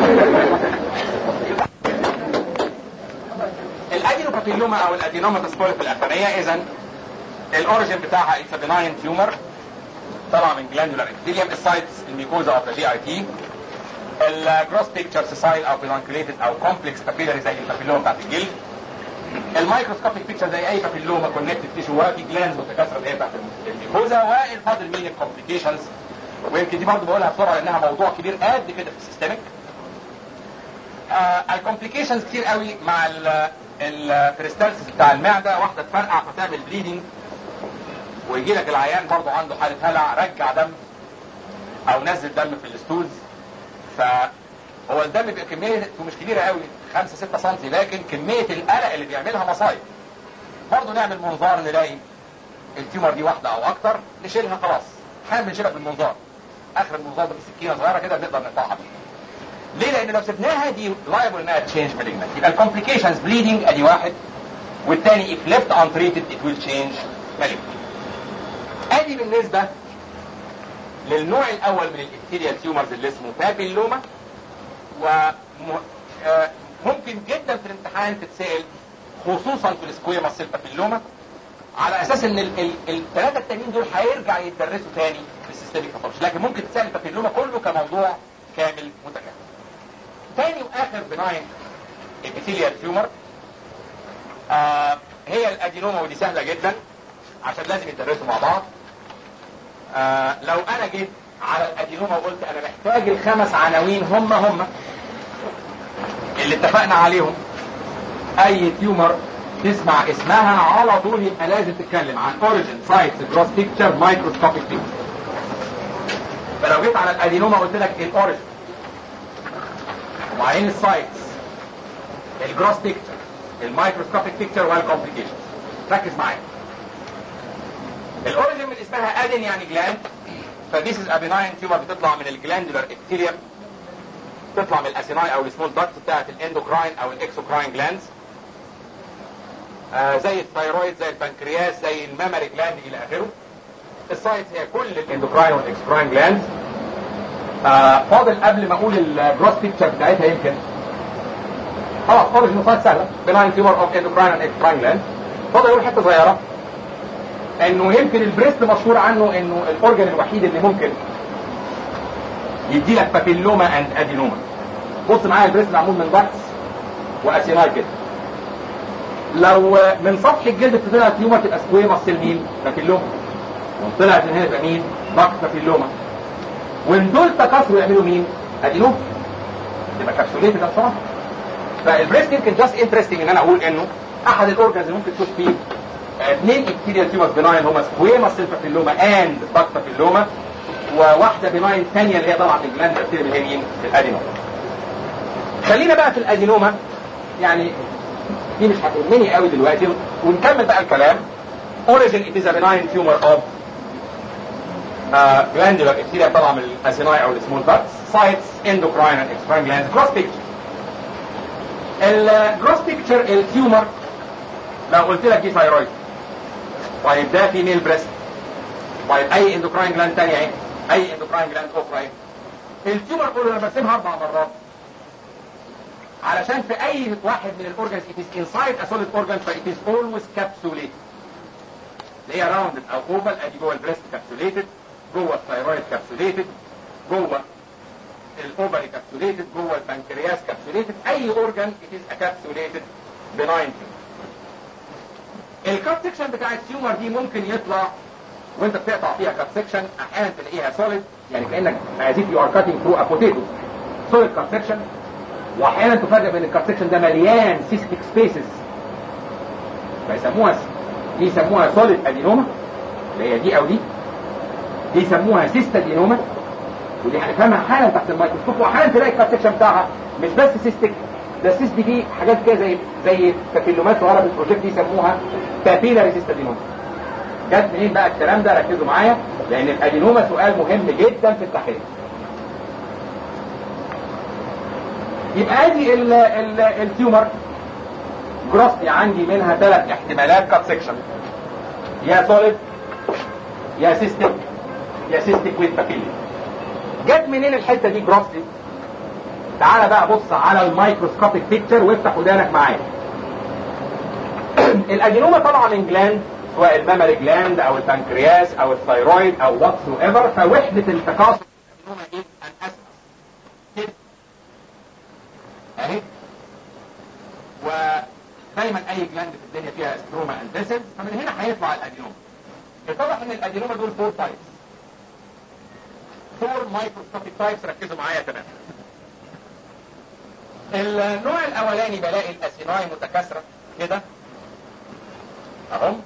الادينو بابيلوما او الادينوما تسبوليب الاخرانيه اذا الاوريجن بتاعها اتس بناين تيومر طالعه من جلاندولار ابيثيليوم السايتس الميكوزا اوف ذا جي اي تي الجروس بيكتشر سيسايل او بيدانكوليتد او كومبلكس بابيلاري زي البابيلوما بتاعت الجلد الميكروسكوبيك بيكتشر زي اي بابيلوما كونكتد تيشو وفي جلانز متكاثره اللي هي بتاعت الميكوزا والفاضل مين الكومبليكيشنز ويمكن دي برضه بقولها بسرعه لانها موضوع كبير قد كده في السيستمك آه الكومبليكيشنز كتير قوي مع الكريستالسيس بتاع المعده واحده تفرقع فتعمل بليدنج ويجي لك العيان برضه عنده حاله هلع رجع دم او نزل دم في الستولز فهو الدم بيبقى كميته مش كبيره قوي 5 6 سم لكن كميه القلق اللي بيعملها مصايب برضه نعمل منظار نلاقي التيومر دي واحده او اكتر نشيلها خلاص احيانا بنشيلها بالمنظار اخر المنظار ده بسكينه صغيره كده بنقدر نقطعها بيه ليه؟ لان لو سبناها دي لايبل انها تشينج مالجنت يبقى الكومبليكيشنز بليدنج ادي واحد والثاني if left untreated it will change malignant ادي بالنسبه للنوع الاول من الابثيريال تيومرز اللي اسمه بابيلوما وممكن جدا في الامتحان تتسال خصوصا في السكويماس سيل بابيلوما على اساس ان الثلاثه التانيين دول هيرجع يتدرسوا تاني في السيستميك باثولوجي لكن ممكن تسال البابيلوما كله كموضوع كامل متكامل تاني واخر بناين ابيثيليال تيومر آه هي الادينوما ودي سهله جدا عشان لازم يتدرسوا مع بعض آه لو انا جيت على الادينوما وقلت انا محتاج الخمس عناوين هم هم اللي اتفقنا عليهم اي تيومر تسمع اسمها على طول يبقى لازم تتكلم عن اوريجن سايتس جروس بيكتشر مايكروسكوبيك بيكتشر فلو جيت على الادينوما قلت لك الاوريجن وبعدين السايتس الجروس بيكتشر المايكروسكوبيك بيكتشر والكومبليكيشنز ركز معايا الاوريجن من اسمها ادين يعني جلاند فديس از ابيناين تيومر بتطلع من الجلاندولار ابثيليوم تطلع من الاسيناي او السمول داكت بتاعت الاندوكراين او الاكسوكراين جلاندز آه زي الثايرويد زي البنكرياس زي المامري جلاند الى اخره السايتس هي كل الاندوكراين والاكسوكراين جلاندز آه فاضل قبل ما اقول الجروس بيكتشر بتاعتها يمكن خلاص اوريجن سايت سهله بناين تيومر اوف اندوكراين اند اكسوكراين جلاند فاضل اقول حته صغيره انه يمكن البريست مشهور عنه انه الاورجن الوحيد اللي ممكن يدي لك بابيلوما اند ادينوما بص معايا البريست معمول من داكتس واسيناي كده لو من سطح الجلد طلعت تيومر تبقى سكويما سيل مين بابيلوما طلعت من هنا يبقى مين داكت بابيلوما وان دول تكاثروا يعملوا مين ادينوما تبقى كابسوليتد بصراحه فالبريست يمكن جاست انترستنج ان انا اقول انه احد الاورجنز اللي ممكن تشوف فيه اثنين ابتيريال تيومرز بناين هما سكويما سيل بابيلوما اند داكت بابيلوما وواحده بناين ثانيه اللي هي طبعا الجلاند بكتيريا اللي هي مين الادينوما خلينا بقى في الادينوما يعني دي مش هتهمني قوي دلوقتي ونكمل بقى الكلام اوريجن it is a benign tumor of uh, glandular epithelium طبعا من الاسيناي او السمول داكتس sites endocrine and exocrine glands cross picture الجروس بيكتشر التيومر لو قلت لك دي ثايرويد طيب ده فيميل بريست طيب اي اندوكراين جلاند تانية اهي اي اندوكراين جلاند اخرى اهي التيومر كله انا برسمها اربع مرات علشان في اي واحد من الاورجنز it is inside a solid organ ف it is always capsulated اللي هي راوندد او اوفال ادي جوه البريست كابسوليتد جوه الثايرويد كابسوليتد جوه الاوفري كابسوليتد جوه البنكرياس كابسوليتد اي اورجن it is a capsulated benign الكات سكشن بتاع التيومر دي ممكن يطلع وانت بتقطع فيها كات سكشن احيانا تلاقيها سوليد يعني كانك as if you are cutting through a potato solid cut section واحيانا تفرق بين الكات سكشن ده مليان سيستيك سبيسز فيسموها دي يسموها سوليد ادينوما اللي هي دي او دي دي يسموها سيست ادينوما ودي هنفهمها حالا تحت الميكروسكوب واحيانا تلاقي الكات سكشن بتاعها مش بس سيستيك ده السيست دي فيه حاجات كده زي زي بابيلومات صغيره في البروجكت دي يسموها بابيلاري سيست ادينوما جت منين بقى الكلام ده ركزوا معايا لان الادينوما سؤال مهم جدا في التحليل يبقى ادي ال ال التيومر جروسلي عندي منها ثلاث احتمالات كات سكشن يا سوليد يا سيستيك يا سيستيك ويز بابيلي جت منين الحته دي جروسلي تعالى بقى بص على الميكروسكوبيك بيكتشر وافتح ودانك معايا الادينوما طالعه من جلاند سواء المامري جلاند او البنكرياس او الثايرويد او واتس ايفر فوحده التكاثر الادينوما ايه ان اسمس اهي ودايما اي جلاند في الدنيا فيها استروما اند فيسلز فمن هنا هيطلع الادينوما اتضح ان الادينوما دول فور تايبس فور مايكروسكوبيك تايبس ركزوا معايا تمام النوع الاولاني بلاقي الاسيناي متكاثره كده اهم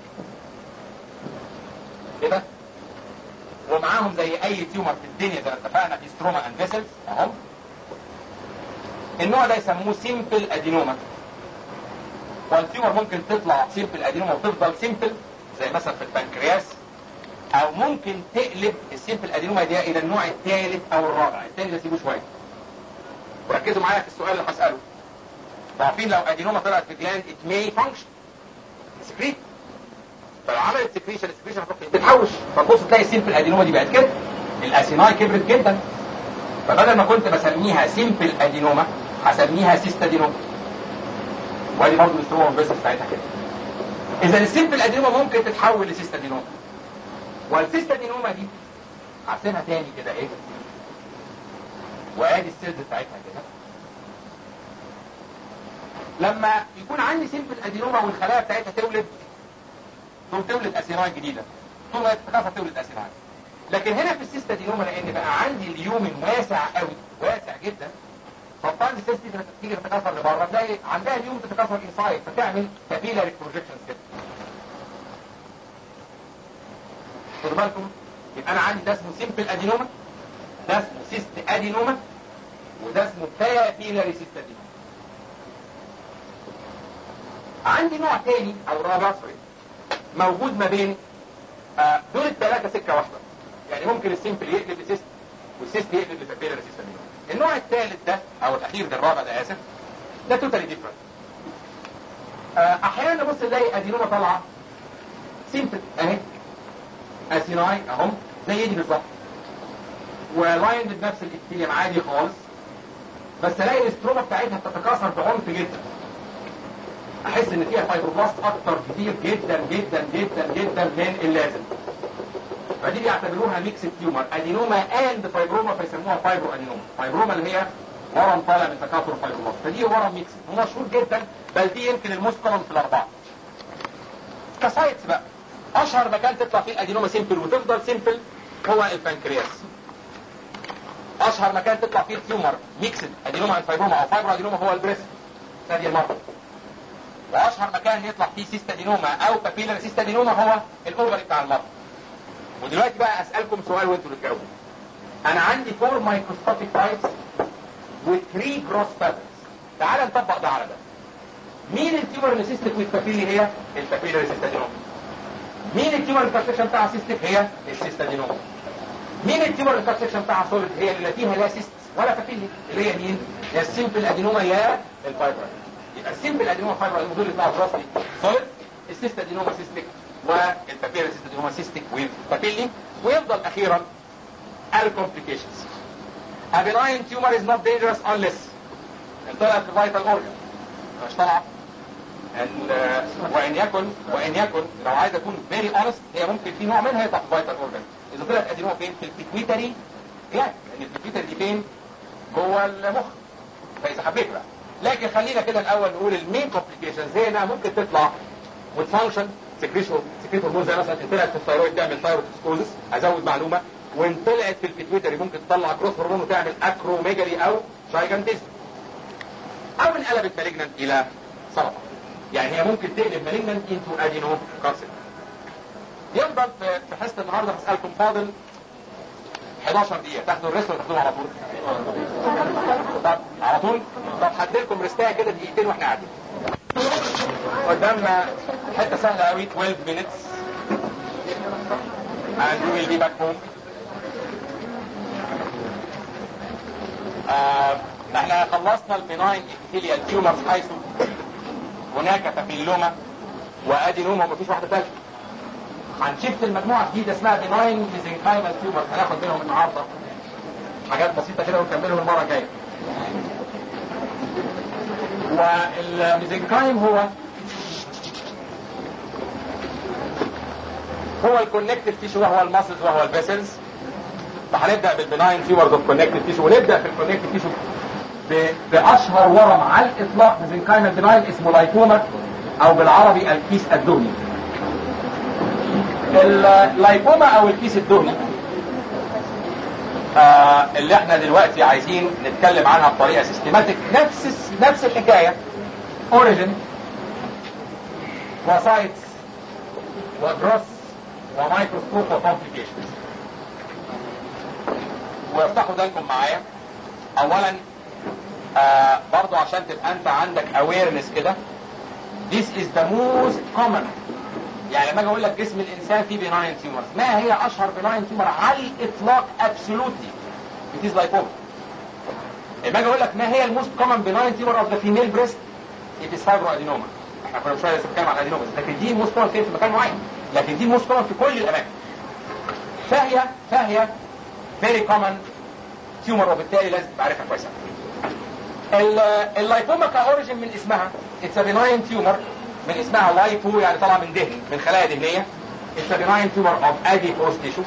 كده ومعاهم زي اي تيومر في الدنيا زي ما اتفقنا في ستروما اند فيسلز اهم النوع ده يسموه سيمبل ادينوما والتيومر ممكن تطلع سيمبل ادينوما وتفضل سيمبل زي مثلا في البنكرياس او ممكن تقلب السيمبل ادينوما دي الى النوع الثالث او الرابع الثاني ده سيبوه شويه وركزوا معايا في السؤال اللي هساله عارفين لو ادينوما طلعت في جلاند ات ماي فانكشن سكريت فلو عملت سكريشن السكريشن هتروح تتحوش فتبص تلاقي السيمبل ادينوما دي بقت كده الاسيناي كبرت جدا فبدل ما كنت بسميها سيمبل ادينوما هسميها سيست ادينوما وادي برضه الاستروما بس بتاعتها كده اذا السيمبل ادينوما ممكن تتحول لسيست ادينوما والسيست ادينوما دي هرسمها تاني كده ايه وادي السيلز بتاعتها كده لما يكون عندي سيمبل ادينوما والخلايا بتاعتها تولد تقوم تولد اسيراي جديده ثم تتكاثر تولد اسيراي لكن هنا في السيست ادينوما لان بقى عندي اليومن واسع قوي واسع جدا فالطالب السيست دي تيجي تتكاثر لبره تلاقي عندها اليوم تتكاثر انسايد فتعمل كابيلاري بروجكشنز كده خدوا بالكم يبقى انا عندي ده اسمه سيمبل ادينوما ده اسمه سيست ادينوما وده اسمه بابيلاري سيست ادينوما عندي نوع تاني او رابع سوري موجود ما بين آه دول الثلاثه سكه واحده يعني ممكن السيمبل يقلب لسيست والسيست يقلب لبابيلاري سيست ادينوما النوع الثالث ده او الاخير ده الرابع ده اسف ده توتالي ديفرنت آه احيانا نبص نلاقي ادينوما طالعه سيمبل اهي اسيناي اهم زي دي بالظبط ولاين بنفس الابتليم عادي خالص بس الاقي الاستروما بتاعتها بتتكاثر بعنف جدا احس ان فيها فايبروبلاست اكتر كتير جدا جدا جدا جدا من اللازم فدي بيعتبروها ميكس تيومر ادينوما اند فايبروما فيسموها فايبرو ادينوما فايبروما اللي هي ورم طالع من تكاثر الفايبروبلاست فدي ورم ميكس ومشهور جدا بل دي يمكن الموست كومن في الاربعه كسايتس بقى اشهر مكان تطلع فيه الادينوما سيمبل وتفضل سيمبل هو البنكرياس اشهر مكان تطلع فيه التيومر ميكسد ادينوما عن فايبروما او فايبرو ادينوما هو البريست ثدي المرض واشهر مكان يطلع فيه سيست ادينوما او بابيلر سيست ادينوما هو الاوفري بتاع المرض ودلوقتي بقى اسالكم سؤال وانتوا بتجاوبوا انا عندي فور مايكروسكوبيك تايبس و3 جروس باترنز تعال نطبق ده على ده مين التيومر اللي سيستك ويز بابيلي هي البابيلر سيست ادينوما مين التيومر الكارسكشن بتاعها سيستك هي السيست ادينوما مين التيومر الكارسكشن بتاعها سوليد هي اللي فيها لا سيست ولا بابيلي اللي هي مين يا السيمبل ادينوما يا الفايبر يبقى السيمبل ادينوما فايبر الموديل بتاعه جراسلي سوليد السيست ادينوما سيستك والبابيلر سيست ادينوما سيستك ويز بابيلي ويفضل اخيرا الكومبليكيشنز A benign tumor is not dangerous unless طلعت في vital organ مش طالعه ال- وان يكن وان يكن لو عايز اكون فيري اونست هي ممكن في نوع منها يطلع في فايتال اورجان اذا طلعت ادينوما فين في البيتويتري جلاند لان البيتويتري دي فين جوه المخ فاذا حبيت بقى لكن خلينا كده الاول نقول المين كومبليكيشنز هي انها ممكن تطلع وتفانكشن سكريشن سكريت هرمون زي مثلا ان طلعت في الثايرويد تعمل ثايروتسكوزس ازود معلومه وان طلعت في البيتويتري ممكن تطلع جروث هرمون وتعمل اكروميجالي او جايجانتيزم انقلبت مالجنانت الى سرطان يعني هي ممكن تقلب مالجنانت انتو ادينو كارسين يفضل في في حصه النهارده هسالكم فاضل 11 دقيقه تاخدوا الريست ولا تاخدوه على طول؟ طب على طول؟ طب هديلكم ريستايه كده دقيقتين واحنا قاعدين قدامنا حته سهله قوي 12 minutes and we will be back home آه احنا خلصنا البناين epithelial tumors حيث هناك بابيلوما وادينوما ومفيش واحده ثالثه هنشفت المجموعه جديده اسمها بناين ميزنكايمال تيومر هناخد منهم النهارده حاجات بسيطه كده ونكملهم المره الجايه والميزنكايم هو هو الكونكتيف تيشو وهو الماسلز وهو الفيسلز فهنبدا بالبناين تيومرز اوف كونكتيف تيشو ونبدا في الكونكتيف تيشو ب- باشهر ورم على الاطلاق ميزنكايمال بناين اسمه لايكوما او بالعربي الكيس الدهني اللايكوما او الكيس الدهني آه اللي احنا دلوقتي عايزين نتكلم عنها بطريقه سيستماتيك نفس نفس الحكايه اوريجن وسايتس وجروس ومايكروسكوب وكومبليكيشنز وافتحوا ذلكم معايا اولا آه برضو عشان تبقى انت عندك awareness كده this is the most common يعني لما اجي اقول لك جسم الانسان فيه بناين تيومرز ما هي اشهر بناين تيومر على الاطلاق ابسولوتلي it is lipoma لما اجي اقول لك ما هي الموست كومن بناين تيومر اوف ذا فيميل بريست it is fibroadenoma احنا كنا شويه لسه بنتكلم عن الادينوما لكن دي موست كومن في مكان معين لكن دي موست كومن في كل الاماكن فهي فهي very common تيومر وبالتالي لازم تعرفها كويس ال- اللايبوما كاوريجين من اسمها اتس بناين تيومر من اسمها لايبو يعني طالعه من دهن من خلايا دهنيه اتس بناين تيومر اوف اديبوس تيشو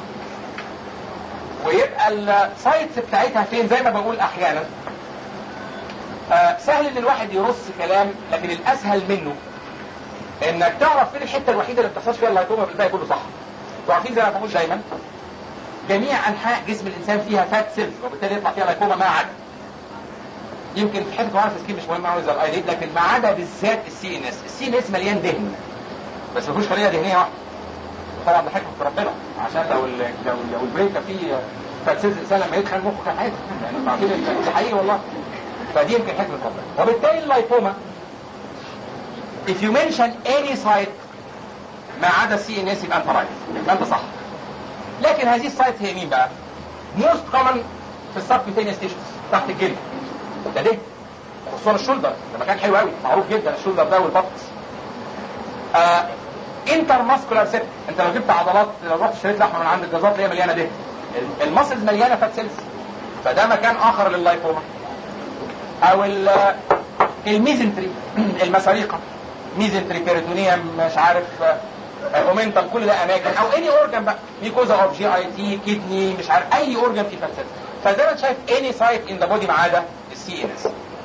ويبقى السايتس بتاعتها فين زي ما بقول احيانا آه سهل ان الواحد يرص كلام لكن الاسهل منه انك تعرف فين الحته الوحيده اللي بتحصلش فيها اللايبوما بالباقي كله صح انتوا عارفين زي ما بقول دايما جميع انحاء جسم الانسان فيها فات سيلز وبالتالي يطلع فيها لايكوما ما عدا يمكن في حته معينه في السكين مش مهم قوي زي الايليد لكن ما عدا بالذات السي ان اس السي ان اس مليان دهن بس ما فيهوش خليه دهنيه واحده طبعا ده حكمه ربنا عشان لو ال لو, لو البريك فيه فات سيلز الانسان لما يدخل مخه كان هيدخل يعني انتوا عارفين ال- ده حقيقي والله فدي يمكن حكمه ربنا وبالتالي اللايكوما if you mention any site ما عدا السي ان اس يبقى انت رايت يبقى انت صح لكن هذه السايت هي مين بقى؟ موست كومن في السبكوتينيوس تيشوز تحت الجلد ده ده خصوصا الشولدر ده مكان حلو قوي معروف جدا الشولدر ده والبطس آه انتر ماسكولار سيت انت لو جبت عضلات لو رحت اشتريت لحمه من عند الجزار تلاقيها مليانه دهن المسلز مليانه فات سيلز فده مكان اخر لللايكوما او ال- الميزنتري المساريقه ميزنتري بيريتونيوم مش عارف اومنتم كل ده اماكن او اي اورجان بقى ميكوزا اوف جي اي تي كدني مش عارف اي اورجان في فات فزي ما انت شايف اني سايت ان ذا بودي ما عدا السي ان اس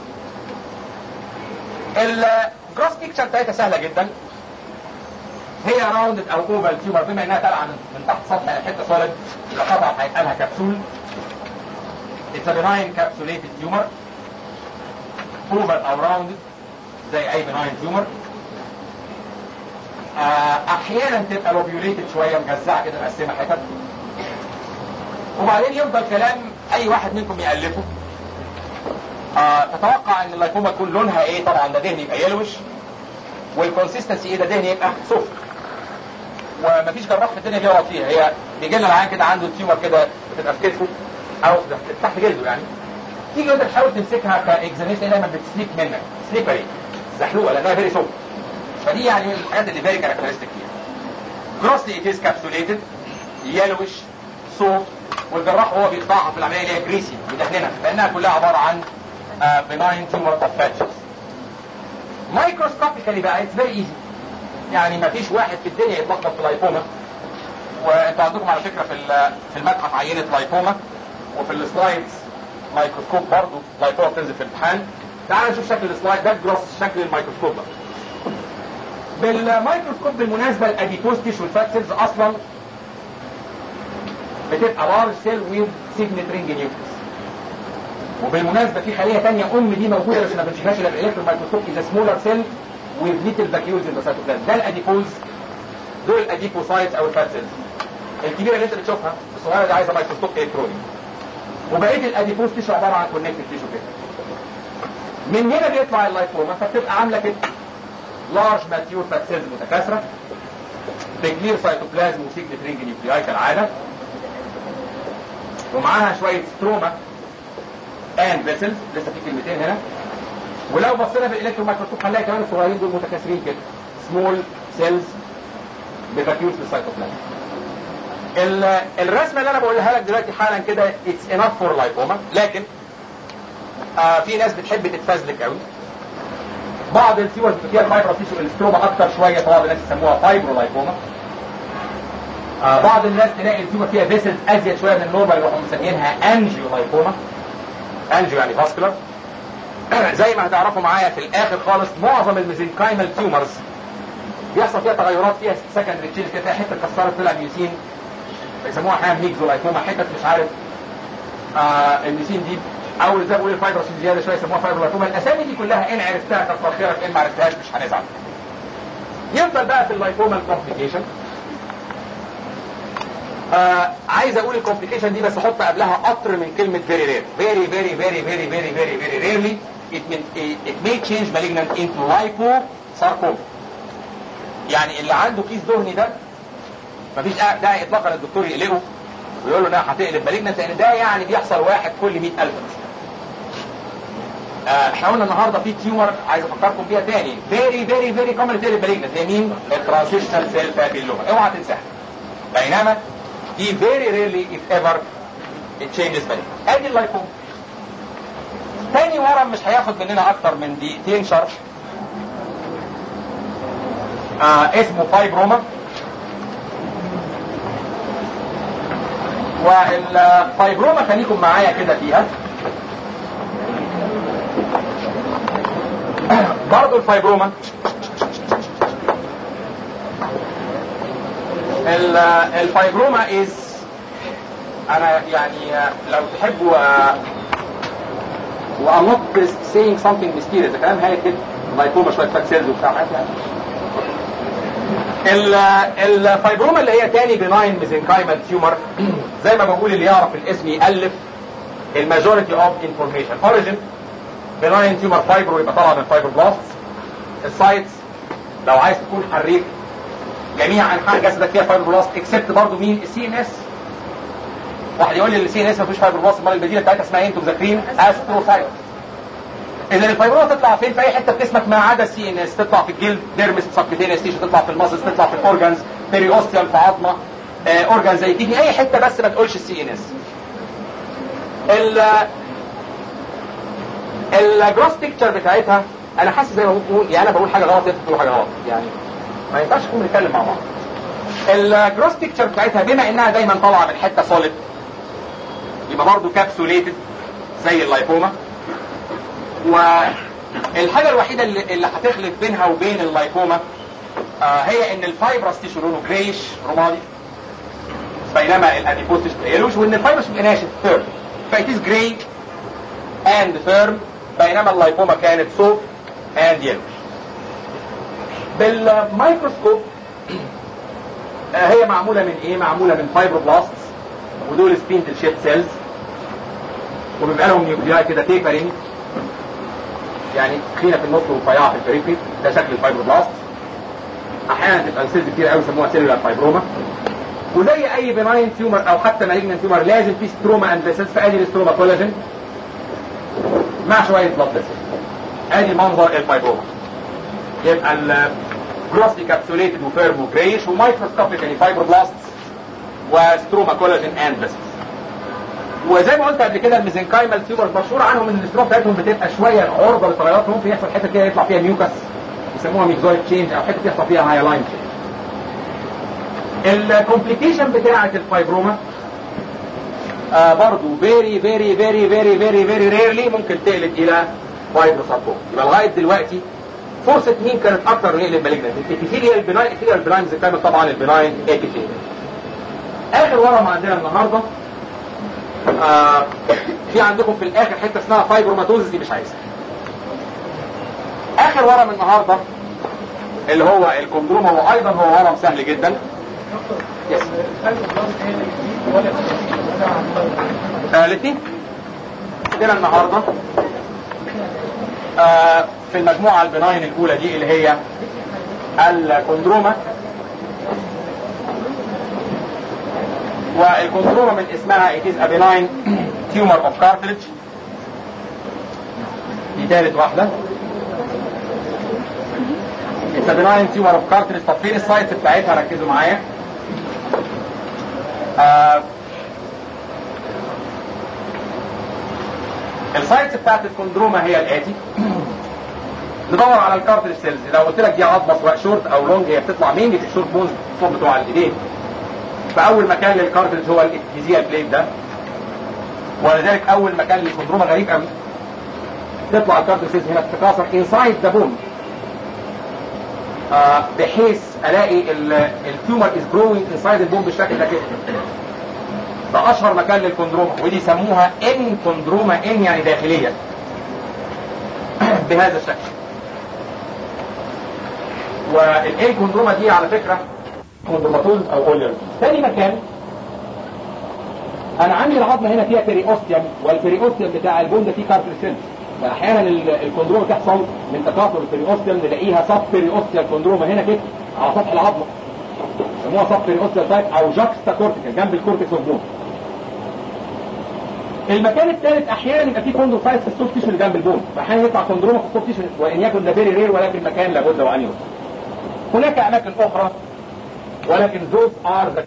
الجروس بيكتشر بتاعتها سهله جدا هي راوندد او اوفال تيومر بما انها طالعه من من تحت سطح حته سوليد يبقى طبعا هيبقى لها كبسول اتس بناين كابسوليتد تيومر اوفال او راوندد زي اي بناين تيومر آه، احيانا تبقى لوبيوليتد شويه مجزعه كده مقسمه حتت وبعدين يفضل كلام اي واحد منكم يالفه آه تتوقع ان اللايكوما يكون لونها ايه طبعا ده دهن يبقى يلوش والكونسيستنسي ايه ده دهن يبقى صفر ومفيش جراح في الدنيا بيقعد فيها هي بيجي لنا العيان كده عنده تيومر كده بتبقى في كتفه او تحت جلده يعني تيجي انت تحاول تمسكها كاكزاميشن دايما بتسليك منك سليبري زحلوقه لانها فيري سوفت فدي يعني الحاجات اللي فيري كاركترستيك فيها جروسلي ات از كابسوليتد يلوش سوفت والجراح وهو بيقطعها في العمليه اللي هي جريسي مدهنها لانها كلها عباره عن بناين تيومر اوف فاتشز مايكروسكوبيكالي بقى اتس فيري ايزي يعني ما فيش واحد في الدنيا يتلخبط في لايبوما وانتوا عندكم على فكره في ال- في المتحف عينه لايبوما وفي السلايدز مايكروسكوب برضه لايبوما بتنزل في الامتحان تعال نشوف شكل السلايد ده جروس شكل الميكروسكوب ده بالميكروسكوب بالمناسبه الاديتوز تيشو الفات سيلز اصلا بتبقى لارج سيل ويز سيجنت رينج نيوكليس وبالمناسبه في خليه ثانيه ام دي موجوده بس ما بنشوفهاش الا بالالكترون مايكروسكوب از سمولر سيل with little vacuoles in the cytoplasm ده الاديبوز دول الاديبوسايتس او الفات سيلز الكبيره اللي انت بتشوفها الصغيره دي عايزه مايكروسكوب الكتروني وبقيه الاديبوز تيشو عباره عن كونكتيف تيشو كده من هنا بيطلع اللايفوما فبتبقى عامله كده لارج ماتيور فات سيلز متكاثره تكلير سيتوبلازم وسيجنت رينج نيوكلياي كالعاده ومعاها شويه ستروما اند فيسلز لسه في كلمتين هنا ولو بصينا في الالكترون مايكروسكوب هنلاقي كمان الصغيرين دول متكاثرين كده سمول سيلز بفاكيوز في السيتوبلازم الرسمه اللي انا بقولها لك دلوقتي حالا كده اتس انف فور لايفوما لكن آه في ناس بتحب تتفزلك قوي بعض السيوز فيها الفايبرو تيشو الاستروما اكتر شويه بعض الناس يسموها فايبرو لايفوما آه بعض الناس تلاقي السيوز فيها فيسلز ازيد شويه من النورمال يروحوا مسميينها انجيو لايفوما انجيو يعني فاسكولار زي ما هتعرفوا معايا في الاخر خالص معظم الميزنكايمال تيومرز بيحصل فيها تغيرات فيها سكندري تشينج كده حته اتكسرت طلع ميوسين بيسموها احيانا ميكزولايكوما حتت مش عارف آه الميوسين دي او زي ما بقول الفايبرس زياده شويه يسموها فايبرولايكوما الاسامي دي كلها ان عرفتها كتر خيرك ان ما عرفتهاش مش هنزعل يفضل بقى في اللايكوما الكومبليكيشن آه عايز اقول الكومبليكيشن دي بس احط قبلها قطر من كلمه فيري رير فيري فيري فيري فيري فيري فيري فيري ريرلي it may, it may change malignant into liposarcoma يعني اللي عنده كيس دهني ده مفيش داعي اطلاقا الدكتور يقلقه ويقول له انها هتقلب مالجنت لان ده يعني بيحصل واحد كل 100000 احنا قلنا النهارده في تيومر عايز افكركم بيها تاني فيري فيري فيري كومن تقلب مالجنت هي مين؟ الترانزيشنال سيل فابيلوما اوعى تنساها بينما دي فيري ريرلي اف ايفر it changes malignant ادي اللايكوم تاني ورم مش هياخد مننا اكتر من دقيقتين شرح آه اسمه فايبروما والفايبروما خليكم معايا كده فيها برضو الفايبروما الفايبروما از انا يعني لو تحبوا و I'm not saying something mysterious ده كلام هايل كده اللايكوما شويه فات سيلز وبتاع حاجات يعني الفايبروما اللي هي تاني بناين ميزنكايمال تيومر زي ما بقول اللي يعرف الاسم يالف الماجوريتي اوف انفورميشن اوريجن بناين تيومر فايبرو يبقى طالع من فايبروبلاست السايتس لو عايز تكون حريف جميع انحاء جسدك فيها فايبروبلاست اكسبت برضه مين السي ان اس واحد يقول لي السي ان اس مفيش فايبروبلاست امال البديله بتاعتها اسمها ايه انتوا مذاكرين استروسايت اذا الفايبروما تطلع فين في اي حته في جسمك ما عدا السي ان اس تطلع في الجلد ديرمس سبكتينيس تيشو تطلع في الماسلز تطلع في الاورجنز بيريوستيال في عظمه آه اورجان زي كدني اي حته بس ما تقولش السي ان اس ال الجروس بيكتشر بتاعتها انا حاسس زي ما بقول يعني انا بقول حاجه غلط انت بتقول حاجه غلط يعني ما ينفعش نكون بنتكلم مع بعض الجروس بيكتشر بتاعتها بما انها دايما طالعه من حته سوليد يبقى برضه كابسوليتد زي اللايبوما والحاجه الوحيده اللي, اللي هتخلف بينها وبين اللايكوما آه هي ان الفايبرس تيشو لونه جريش رمادي بينما الاديبوز تيشو يلوش وان الفايبرس بيبقى ناشف فيرم فايتيز جراي اند فيرم بينما اللايكوما كانت سوفت اند يلوش بالميكروسكوب آه هي معموله من ايه؟ معموله من فايبروبلاست ودول سبيندل شيب سيلز وبيبقى لهم نيوكلياي كده تيبرنج يعني تخينه في النص ورفيعه في البريفري ده شكل الفايبروبلاست احيانا تبقى السيلز كتير قوي يسموها سيلولار فايبروما وزي اي بناين تيومر او حتى مالجنان تيومر لازم في ستروما اند فيسلز فادي الستروما كولاجين مع شويه بلاد فيسلز ادي منظر الفايبروما يبقى الجروسلي كابسوليتد وفيرم وجريش ومايكروسكوبيكالي فايبروبلاست وستروما كولاجين اند فيسلز وزي ما قلت قبل كده الميزنكايمال تيوبر مشهور عنهم ان الاستروما بتاعتهم بتبقى شويه عرضه للتغيرات ممكن يحصل حته كده يطلع فيها ميوكس يسموها ميكزويد تشينج او حته يحصل فيها هايلاين تشينج الكومبليكيشن بتاعه الفايبروما آه برضو فيري فيري فيري فيري فيري فيري ريرلي ممكن تقلب الى فايبروساركوما يبقى لغايه دلوقتي فرصه مين كانت اكتر نقلب مالجنت الابيثيليال البناين الابيثيليال البناين زي كامل طبعا البناين ابيثيليال اخر ورقه عندنا النهارده آه في عندكم في الاخر حته اسمها فايبروماتوزس دي مش عايزها اخر ورم النهارده اللي هو الكوندروما وايضا هو ورم سهل جدا يس الاثنين عندنا النهارده آه في المجموعه البناين الاولى دي اللي هي الكوندروما والكوندروما من اسمها it is a benign tumor of cartilage دي ثالث واحدة it's a benign tumor of cartilage طب فين السايتس بتاعتها ركزوا معايا آه السايتس بتاعت الكوندروما هي الاتي ندور على الكارتريج سيلز لو قلت لك دي عظمه سواء شورت او لونج هي بتطلع مين في الشورت بونز فوق بتوع الايدين فاول مكان للكارتريج هو الادهيزيال بليد ده ولذلك اول مكان للكوندروما غريب قوي تطلع الكارتريج سيلز هنا تتكاثر انسايد ذا بون آه بحيث الاقي التيومر از جروينج انسايد البون بالشكل ده كده ده اشهر مكان للكوندروما ودي يسموها ان كوندروما ان يعني داخليه بهذا الشكل والان كوندروما دي على فكره كوندروماتوز او اولير ثاني مكان انا عندي العظمه هنا فيها بيريوستيوم والبيريوستيوم بتاع البون ده فيه كارتل سيلز فاحيانا الكوندروما تحصل من تكاثر البيريوستيوم نلاقيها سب بيريوستيال كوندروما هنا كده على سطح العظمه يسموها سب بيريوستيال تايب او جاكستا كورتيكال جنب الكورتكس اوف بون المكان الثالث احيانا يبقى فيه كوندروسايتس في السوفت تيشو اللي جنب البون فاحيانا يطلع كوندروما في السوفت تيشو وان يكن ده فيري رير ولكن مكان لابد وان يوجد هناك اماكن اخرى ولكن those are the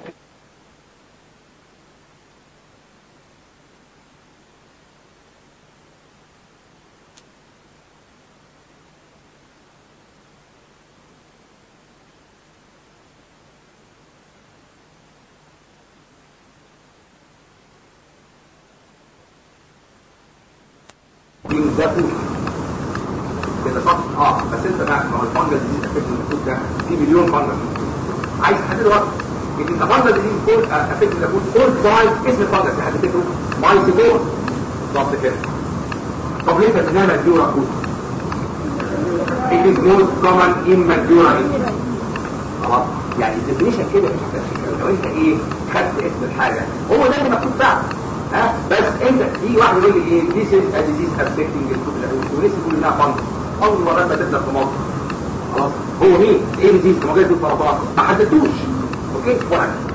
ده فوق كده صح اه بس انت بقى ما هو الفنجل دي افكت الفوق ده في مليون فنجل عايز تحدد وقت ان الفنجل دي فوق افكت الفوق فوق باي اسم الفنجل اللي حددته باي سيبور بالظبط كده طب ليه بتنام مديورة فوق It is most common in Madura خلاص يعني الديفينيشن كده مش هتفكر لو انت ايه خدت اسم الحاجه هو ده اللي مكتوب فعلا ها بس انت في واحد يقول لي ايه دي سيل ديزيز افكتنج الكوبل ولسه كل انها فانج اول مره ما تبدا في مصر خلاص هو مين ايه ديزيز ما جاي في السرطان ما حددتوش اوكي واحد